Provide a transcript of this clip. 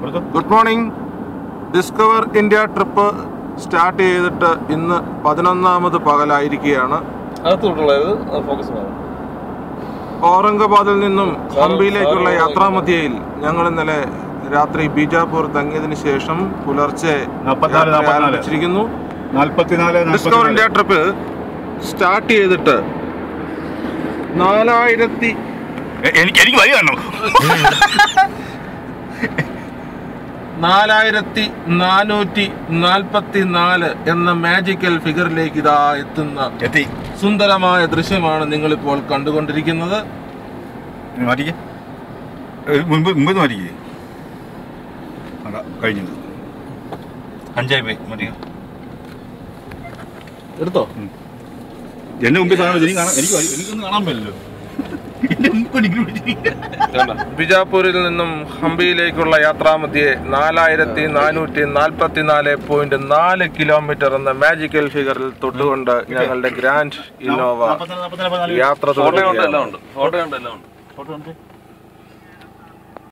Good morning discover India trip start ചെയ്തിട്ട് ഇന്ന് പതിനൊന്നാമത് പകലായിരിക്കുകയാണ് അകത്തോട്ടുള്ളത് focus വേണം ഔറംഗാബാദിൽ നിന്നും ഹംപിയിലേക്കുള്ള യാത്രാമധ്യയിൽ ഞങ്ങൾ ഇന്നലെ രാത്രി ബീജാപൂർ തങ്ങിയതിനു ശേഷം പുലർച്ചെ നാപ്പത്തിനാല്, യാത്ര നാപ്പത്തിനാല്. ആരംഭിച്ചിരിക്കുന്നു നാല്പത്തിനാല് ഡിസ്കവർ ഇന്ത്യ ട്രിപ്പ് സ്റ്റാർട്ട് ചെയ്തിട്ട് നാലായിരത്തി എനിക്ക് എനിക്ക് വഴി കാണണം നാലായിരത്തി നാനൂറ്റി നാൽപ്പത്തി നാല് എന്ന മാജിക്കൽ ഫിഗറിലേക്ക് ഇതാ എത്തുന്ന എത്തി സുന്ദരമായ ദൃശ്യമാണ് നിങ്ങളിപ്പോൾ കണ്ടുകൊണ്ടിരിക്കുന്നത് മാറ്റിക്കേ ഏ, മുൻപ് മുമ്പ് മാറ്റിക്കേ അതാ കഴിഞ്ഞത് അഞ്ചായി പോയി മാറ്റിക്കോ എടുത്തോ എന്റെ മുമ്പിൽ സാധനം വെച്ച് എനിക്ക് കാണാൻ എനിക്ക് വഴി- എനിക്കൊന്നും കാണാൻ പറ്റില്ലല്ലോ എന്റെ മുമ്പിൽ ഡിഗ്രി പിടിച്ചിരിക്കുക. ബിജാപൂരിൽ നിന്നും ഹംപിയിലേക്കുള്ള യാത്രാമധ്യേ നാലായിരത്തി നാനൂറ്റി നാൽപ്പത്തി നാല് പോയിന്റ് നാല് കിലോമീറ്റർ എന്ന മാജിക്കൽ ഫിഗറിൽ തൊട്ടുകൊണ്ട് ഞങ്ങളുടെ ഗ്രാൻഡ് ഇന്നോവ നാപ്പത്തിനാല്, നാപ്പത്തിനാല്, നാപ്പത്തിനാല്. യാത്ര ഫോട്ടോ ഉണ്ട് എല്ലാം തുടരുകയാണ് ഉണ്ട് ഫോട്ടോ ഉണ്ട് എല്ലാം ഉണ്ട് ഫോട്ടോ ഉണ്ട്.